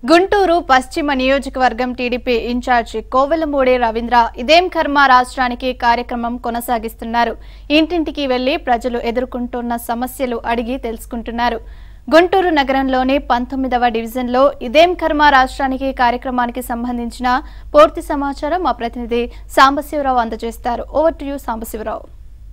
గుంటూరు పశ్చిమ నియోజకవర్గం TDP incharge Kovelamudi Ravindra ఇదేం కర్మ రాష్ట్రానికి కార్యక్రమం కొనసాగిస్తున్నారు ఇంటింటికి వెళ్లి ప్రజలు ఎదుర్కొంటున్న సమస్యలు అడిగి తెలుసుకుంటున్నారు గుంటూరు నగరంలోని పంతొమ్మిదవ డివిజన్లో ఇదేం కర్మ రాష్ట్రానికి కార్యక్రమానికి సంబంధించిన పూర్తి సమాచారం మా ప్రతినిధి సాంబశివరావు అందజేస్తారు over to you Sambasiva Rao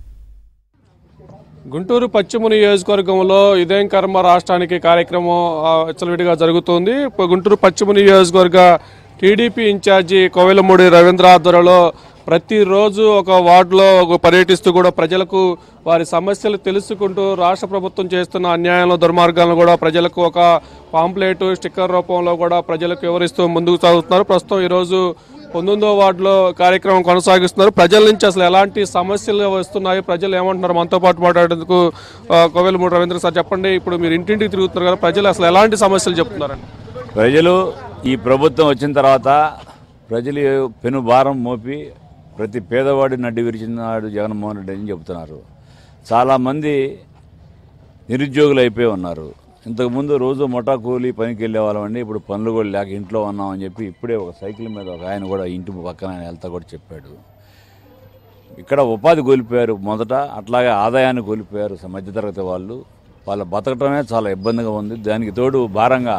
Guntur పశ్చిమ నియోజకవర్గంలో ఇదేం కర్మ రాష్ట్రానికి కార్యక్రమం ఆ, విచ్చలవిడిగా జరుగుతోంది ఇప్పుడు గుంటూరు పశ్చిమ నియోజకవర్గ టీడీపీ ఇన్ఛార్జి కోవెలమూడి రవీంద్ర ఆధ్వర్యంలో ప్రతిరోజు ఒక వార్డులో ఒక పర్యటిస్తూ కూడా ప్రజలకు వారి సమస్యలు తెలుసుకుంటూ రాష్ట్ర ప్రభుత్వం చేస్తున్న అన్యాయంలో దుర్మార్గాలను కూడా ప్రజలకు ఒక పాంప్లెట్ స్టిక్కర్ రూపంలో కూడా ప్రజలకు వివరిస్తూ ముందుకు సాగుతున్నారు ప్రస్తుతం ఈరోజు పంతొమ్మిదో వార్డులో కార్యక్రమం కొనసాగిస్తున్నారు ప్రజల నుంచి అసలు ఎలాంటి సమస్యలు వస్తున్నాయి ప్రజలు ఏమంటున్నారు మనతో పాటు మాట్లాడేందుకు ఆ, కోవెలమూడి రవీంద్ర సార్ చెప్పండి ఇప్పుడు మీరు ఇంటింటికి తిరుగుతున్నారు కదా ప్రజలు అసలు ఎలాంటి సమస్యలు చెప్తున్నారండి ప్రజలు ఈ ప్రభుత్వం వచ్చిన తర్వాత ప్రజలు పెను భారం మోపి ప్రతి పేదవాడి నడ్డి విరిచినాడు జగన్మోహన్ రెడ్డి అని చెబుతున్నారు చాలామంది నిరుద్యోగులు అయిపోయి ఉన్నారు ఇంతకుముందు రోజు మొటా కూలి పనికి వెళ్ళే వాళ్ళమండి ఇప్పుడు పనులు కూడా లేక ఇంట్లో ఉన్నామని చెప్పి ఇప్పుడే ఒక సైకిల్ మీద ఒక ఆయన కూడా ఇంటి పక్కన ఆయన వెళ్తా కూడా చెప్పాడు ఇక్కడ ఉపాధి కోల్పోయారు మొదట అట్లాగే ఆదాయాన్ని కోల్పోయారు స- మధ్యతరగతి వాళ్ళు వాళ్ళ బతకటమే చాలా ఇబ్బందిగా ఉంది దానికి తోడు భారంగా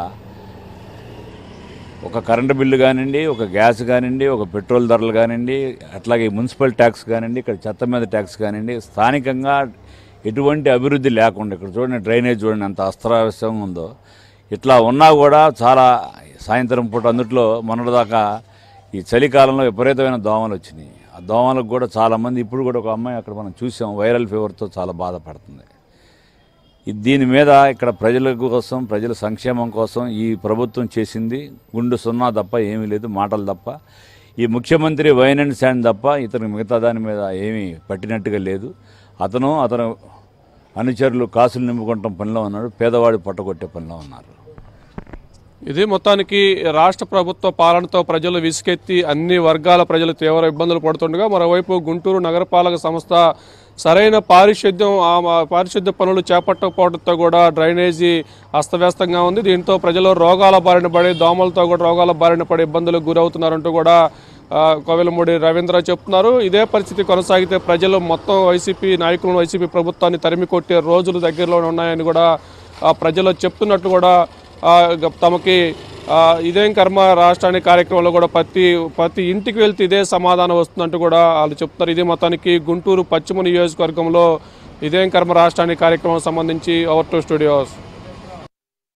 ఒక కరెంటు బిల్లు కానివ్వండి ఒక గ్యాస్ కానివ్వండి ఒక పెట్రోల్ ధరలు కానివ్వండి అట్లాగే మున్సిపల్ ట్యాక్స్ కానివ్వండి ఇక్కడ చెత్త మీద ట్యాక్స్ కానివ్వండి స్థానికంగా ఎటువంటి అభివృద్ధి లేకుండా ఇక్కడ చూడండి డ్రైనేజ్ చూడండి ఎంత అస్త్రావశ్యంగా ఉందో ఇట్లా ఉన్నా కూడా చాలా సాయంత్రం పూట అందుట్లో మొన్నటిదాకా ఈ చలికాలంలో విపరీతమైన దోమలు వచ్చినాయి ఆ దోమలకు కూడా చాలామంది ఇప్పుడు కూడా ఒక అమ్మాయి అక్కడ మనం చూసాం వైరల్ ఫీవర్తో చాలా బాధపడుతుంది ఈ దీని మీద ఇక్కడ ప్రజల కోసం ప్రజల సంక్షేమం కోసం ఈ ప్రభుత్వం చేసింది గుండు సున్నా తప్ప ఏమీ లేదు మాటలు తప్ప ఈ ముఖ్యమంత్రి వైన్ అండ్ శాండ్ తప్ప ఇతను మిగతా దాని మీద ఏమీ పట్టినట్టుగా లేదు అతను అతను అనుచరులు కాసులు నింపుకుంటాం పనిలో ఉన్నాడు పేదవాడి పొట్టగొట్టే పనిలో ఉన్నారు ఇది మొత్తానికి రాష్ట్ర ప్రభుత్వ పాలనతో ప్రజలు విసుకెత్తి అన్ని వర్గాల ప్రజలు తీవ్ర ఇబ్బందులు పడుతుండగా మరోవైపు గుంటూరు నగరపాలక సంస్థ సరైన పారిశుద్ధ్యం ఆ మా- పారిశుద్ధ్య పనులు చేపట్టకపోవడంతో కూడా డ్రైనేజీ అస్తవ్యస్తంగా ఉంది దీంతో ప్రజలు రోగాల బారిన పడి దోమలతో కూడా రోగాల బారిన పడి ఇబ్బందులకు గురవుతున్నారంటూ కూడా ఆ, కోవెలమూడి రవీంద్ర చెప్తున్నారు ఇదే పరిస్థితి కొనసాగితే ప్రజలు మొత్తం వైసీపీ నాయకులను వైసీపీ ప్రభుత్వాన్ని తరిమి కొట్టే రోజులు దగ్గరలోనే ఉన్నాయని కూడా ఆ, ప్రజలు చెప్తున్నట్టు కూడా ఆ, గ- తమకి ఆ, ఇదేం కర్మ రాష్ట్రానికి కార్యక్రమంలో కూడా ప్రతి ప్రతి ఇంటికి వెళ్తే ఇదే సమాధానం వస్తుందంటూ కూడా వాళ్ళు చెప్తారు ఇదే మొత్తానికి గుంటూరు పశ్చిమ నియోజకవర్గంలో ఇదేం కర్మ రాష్ట్రానికి కార్యక్రమం సంబంధించి ఓవర్ టు స్టూడియోస్